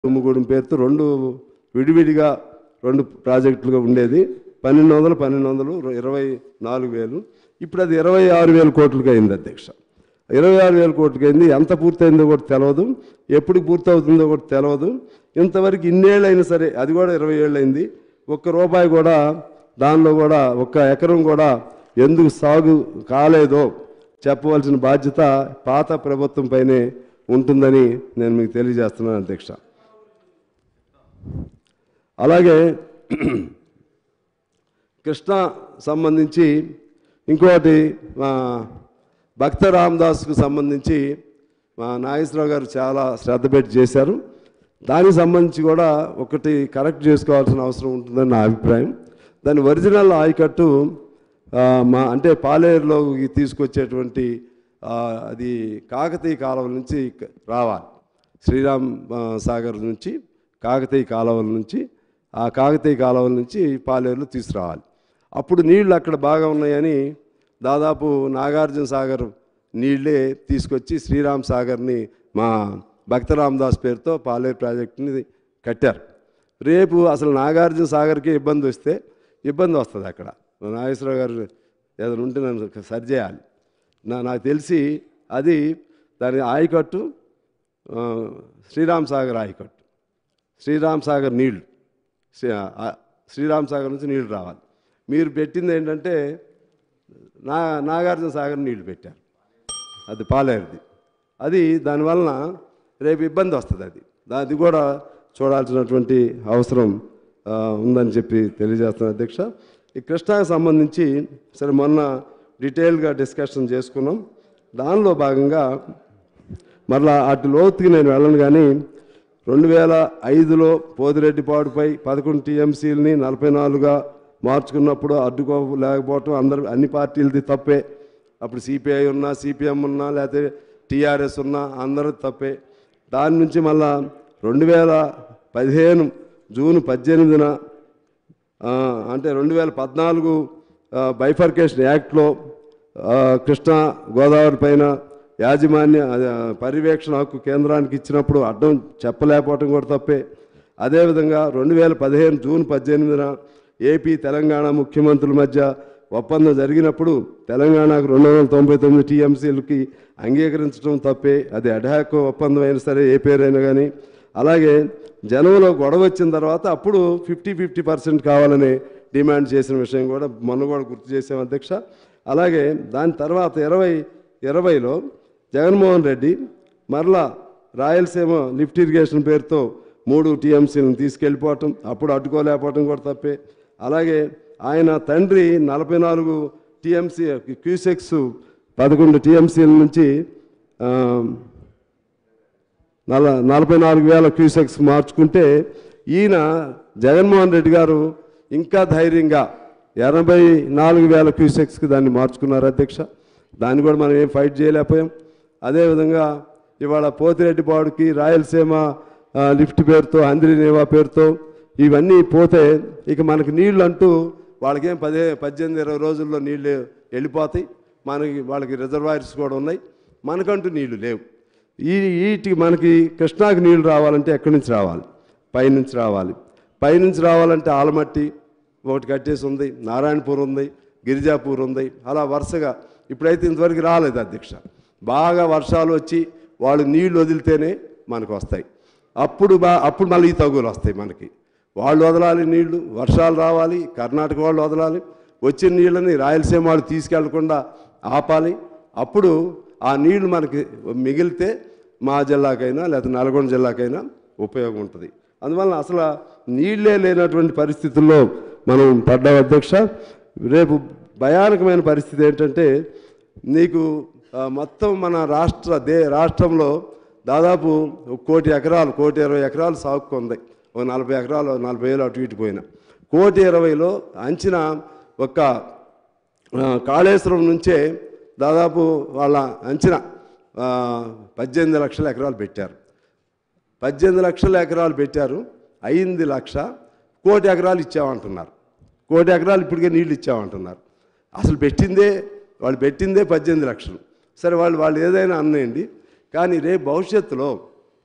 తుమ్ముగూడెం పేరుతో రెండు విడివిడిగా రెండు ప్రాజెక్టులుగా ఉండేది పన్నెండు వందలు పన్నెండు వందలు ఇరవై నాలుగు వేలు ఇప్పుడు అది ఇరవై ఆరు వేల కోట్లకి అయింది అధ్యక్ష ఇరవై ఆరు వేల కోట్లకి అయింది ఎంత పూర్తయిందో కూడా తెలియదు ఎప్పుడు పూర్తవుతుందో కూడా తెలియదు ఇంతవరకు ఇన్నేళ్ళు అయినా సరే అది కూడా ఇరవై ఏళ్ళు అయింది ఒక్క రూపాయి కూడా దానిలో కూడా ఒక్క ఎకరం కూడా ఎందుకు సాగు కాలేదో చెప్పవలసిన బాధ్యత పాత ప్రభుత్వం పైనే ఉంటుందని నేను మీకు తెలియజేస్తున్నాను అధ్యక్ష అలాగే కృష్ణ సంబంధించి ఇంకోటి మా భక్త రామదాస్కు సంబంధించి మా నాగేశ్వరరావు గారు చాలా శ్రద్ధ పెట్టి చేశారు దానికి సంబంధించి కూడా ఒకటి కరెక్ట్ చేసుకోవాల్సిన అవసరం ఉంటుందని నా అభిప్రాయం దాని ఒరిజినల్ ఆయకట్టు ఆ, మా అంటే పాలేరులోకి తీసుకొచ్చేటువంటి ఆ, అది కాకతీయ కాలువ నుంచి క- రావాలి శ్రీరామ్ ఆ, సాగర్ నుంచి కాకతీయ కాలువల నుంచి ఆ కాకతీయ కాలువల నుంచి పాలేరులో తీసుకురావాలి అప్పుడు నీళ్లు అక్కడ బాగా ఉన్నాయని దాదాపు నాగార్జున సాగర్ నీళ్ళే తీసుకొచ్చి శ్రీరామ్ సాగర్ని మా భక్త రామదాస్ పేరుతో పాలేరు ప్రాజెక్టుని కట్టారు రేపు అసలు నాగార్జున సాగర్కి ఇబ్బంది వస్తే ఇబ్బంది వస్తుంది అక్కడ నాగేశ్వరరావు గారు ఏదైనా ఉంటే నన్ను సరి చేయాలి నా నాకు తెలిసి అది దాని ఆయకట్టు ఆ, శ్రీరామ్ సాగర్ ఆయకట్టు శ్రీరామ్ సాగర్ నీళ్లు శ్రీ- ఆ, శ్రీరామ్ సాగర్ నుంచి నీళ్లు రావాలి మీరు పెట్టింది ఏంటంటే నా నాగార్జున సాగర్ నీళ్లు పెట్టారు అది పాలేరుది అది దానివలన రేపు ఇబ్బంది వస్తుంది అది దా- అది కూడా చూడాల్సినటువంటి అవసరం ఆ, ఉందని చెప్పి తెలియజేస్తున్నాను అధ్యక్ష ఈ కృష్ణాకి సంబంధించి సరే మొన్న డీటెయిల్గా డిస్కషన్ చేసుకున్నాం దానిలో భాగంగా మరలా అటు లోతుకి నేను వెళ్ళను కానీ రెండు వేల ఐదులో పోదిరెడ్డిపాడుపై పదకొండు టీఎంసీలని నలభై నాలుగుగా మార్చుకున్నప్పుడు అడ్డుకో లేకపోవటం అందరు అన్ని పార్టీలది తప్పే అప్పుడు సిపిఐ ఉన్నా సిపిఎం ఉన్నా లేకపోతే టీఆర్ఎస్ ఉన్నా అందరూ తప్పే దాని నుంచి మళ్ళా రెండు వేల పదిహేను జూన్ పద్దెనిమిదిన ఆ, అంటే రెండు వేల పద్నాలుగు బైఫర్కేషన్ యాక్ట్లో ఆ, కృష్ణా గోదావరి పైన యాజమాన్య అదే, పర్యవేక్షణ హక్కు కేంద్రానికి ఇచ్చినప్పుడు అడ్డం చెప్పలేకపోవటం కూడా తప్పే అదేవిధంగా రెండు వేల పదిహేను జూన్ పద్దెనిమిదిన ఏపీ తెలంగాణ ముఖ్యమంత్రుల మధ్య ఒప్పందం జరిగినప్పుడు తెలంగాణకు రెండు వందల తొంభై తొమ్మిది టీఎంసీలకి అంగీకరించడం తప్పే అది అడాక్ ఒప్పందం అయినా సరే ఏ పేరైనా కానీ అలాగే జనంలో గొడవ వచ్చిన తర్వాత అప్పుడు ఫిఫ్టీ ఫిఫ్టీ పర్సెంట్ కావాలని డిమాండ్ చేసిన విషయం కూడా మొన్న కూడా గుర్తు చేసాం అధ్యక్ష అలాగే దాని తర్వాత ఇరవై ఇరవైలో జగన్మోహన్ రెడ్డి మరలా రాయలసీమ లిఫ్ట్ ఇరిగేషన్ పేరుతో మూడు టీఎంసీలను తీసుకెళ్ళిపోవటం అప్పుడు అడ్డుకోలేకపోవటం కూడా తప్పే అలాగే ఆయన తండ్రి నలభై నాలుగు టీఎంసీ క్యూసెక్స్ పదకొండు టీఎంసీల నుంచి ఆ, నల నలభై నాలుగు వేల క్యూసెక్స్ మార్చుకుంటే ఈయన జగన్మోహన్ రెడ్డి గారు ఇంకా ధైర్యంగా ఎనభై నాలుగు వేల క్యూసెక్స్కి దాన్ని మార్చుకున్నారు అధ్యక్ష దాన్ని కూడా మనం ఏం ఫైట్ చేయలేకపోయాం అదేవిధంగా ఇవాళ పోతిరెడ్డిపాడుకి రాయలసీమ ఆ, లిఫ్ట్ పేరుతో అంద్రినేవా పేరుతో ఇవన్నీ పోతే ఇక మనకి నీళ్ళు అంటూ వాళ్ళకేం పదే పద్దెనిమిది ఇరవై రోజుల్లో నీళ్ళు వెళ్ళిపోతాయి మనకి వాళ్ళకి రిజర్వాయర్స్ కూడా ఉన్నాయి మనకంటూ నీళ్లు లేవు ఈ వీటికి మనకి కృష్ణాకి నీళ్లు రావాలంటే ఎక్కడి నుంచి రావాలి పైనుంచి రావాలి పైనుంచి రావాలంటే ఆలమట్టి ఒకటి కట్టేసి ఉంది నారాయణపూర్ ఉంది గిరిజాపూర్ ఉంది అలా వరుసగా ఇప్పుడైతే ఇంతవరకు రాలేదు అధ్యక్ష బాగా వర్షాలు వచ్చి వాళ్ళు నీళ్లు వదిలితేనే మనకు వస్తాయి అప్పుడు బా అప్పుడు మళ్ళీ ఈ తగులు వస్తాయి మనకి వాళ్ళు వదలాలి నీళ్లు వర్షాలు రావాలి కర్ణాటక వాళ్ళు వదలాలి వచ్చిన నీళ్ళని రాయలసీమ వాళ్ళు తీసుకెళ్లకుండా ఆపాలి అప్పుడు ఆ నీళ్లు మనకి మిగిలితే మా జిల్లాకైనా లేదా నల్గొండ జిల్లాకైనా ఉపయోగం ఉంటుంది అందువలన అసలు నీళ్ళే లేనటువంటి పరిస్థితుల్లో మనం పడ్డాం అధ్యక్ష రేపు భయానకమైన పరిస్థితి ఏంటంటే నీకు ఆ, మొత్తం మన రాష్ట్ర దే రాష్ట్రంలో దాదాపు ఒక కోటి ఎకరాలు కోటి ఇరవై ఎకరాలు సాగుకు ఉంది ఒక నలభై ఎకరాలు నలభై వేలు అటు ఇటు పోయినా కోటి ఇరవైలో అంచనా ఒక ఆ, కాళేశ్వరం నుంచే దాదాపు వాళ్ళ అంచనా ఆ, పద్దెనిమిది లక్షల ఎకరాలు పెట్టారు పద్దెనిమిది లక్షల ఎకరాలు పెట్టారు అయింది లక్ష కోటి ఎకరాలు ఇచ్చామంటున్నారు కోటి ఎకరాలు ఇప్పటికే నీళ్ళు ఇచ్చామంటున్నారు అసలు పెట్టిందే వాళ్ళు పెట్టిందే పద్దెనిమిది లక్షలు సరే వాళ్ళు వాళ్ళు ఏదైనా అన్నేయండి కానీ రేపు భవిష్యత్తులో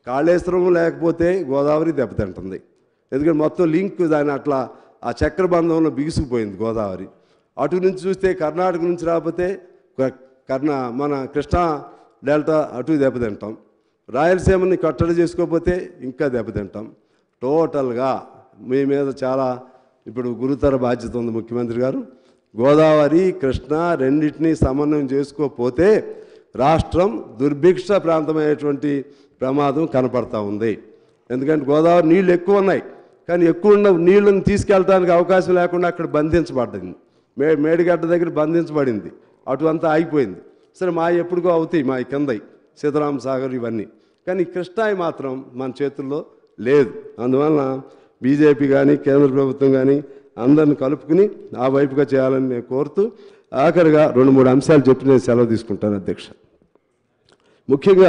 కాళేశ్వరం లేకపోతే గోదావరి దెబ్బతింటుంది ఎందుకంటే మొత్తం లింక్ దాని అట్లా ఆ చక్రబంధంలో బిగుసుకుపోయింది గోదావరి అటు నుంచి చూస్తే కర్ణాటక నుంచి రాకపోతే క- కర్ణ మన కృష్ణా డెల్టా అటు దెబ్బతింటాం రాయలసీమని కట్టడి చేసుకోకపోతే ఇంకా దెబ్బతింటాం టోటల్గా మీ మీద చాలా ఇప్పుడు గురుతర బాధ్యత ఉంది ముఖ్యమంత్రి గారు గోదావరి కృష్ణ రెండింటినీ సమన్వయం చేసుకోకపోతే రాష్ట్రం దుర్భిక్ష ప్రాంతమైనటువంటి ప్రమాదం కనపడతా ఉంది ఎందుకంటే గోదావరి నీళ్ళు ఎక్కువ ఉన్నాయి కానీ ఎక్కువ ఉన్న నీళ్ళని తీసుకెళ్ళడానికి అవకాశం లేకుండా అక్కడ బంధించబడింది మే మేడిగడ్డ దగ్గర బంధించబడింది అటు అంతా ఆగిపోయింది సరే మా ఎప్పుడుగో అవుతాయి మా కిందయి సీతారామ సాగర్ ఇవన్నీ కానీ కృష్ణాయి మాత్రం మన చేతుల్లో లేదు అందువలన బీజేపీ కానీ కేంద్ర ప్రభుత్వం కానీ అందరిని కలుపుకుని ఆ వైపుగా చేయాలని నేను కోరుతూ ఆఖరిగా రెండు మూడు అంశాలు చెప్పి నేను సెలవు తీసుకుంటాను అధ్యక్ష ముఖ్యంగా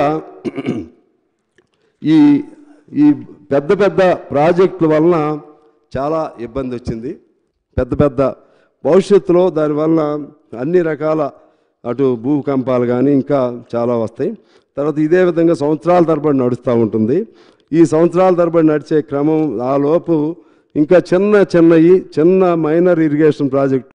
ఈ ఈ పెద్ద పెద్ద ప్రాజెక్టుల వలన చాలా ఇబ్బంది వచ్చింది పెద్ద పెద్ద భవిష్యత్తులో దానివల్ల అన్ని రకాల అటు భూకంపాలు కానీ ఇంకా చాలా వస్తాయి తర్వాత ఇదే విధంగా సంవత్సరాల తరబడి నడుస్తూ ఉంటుంది ఈ సంవత్సరాల తరబడి నడిచే క్రమం ఆ లోపు ఇంకా చిన్న చిన్నవి చిన్న మైనర్ ఇరిగేషన్ ప్రాజెక్ట్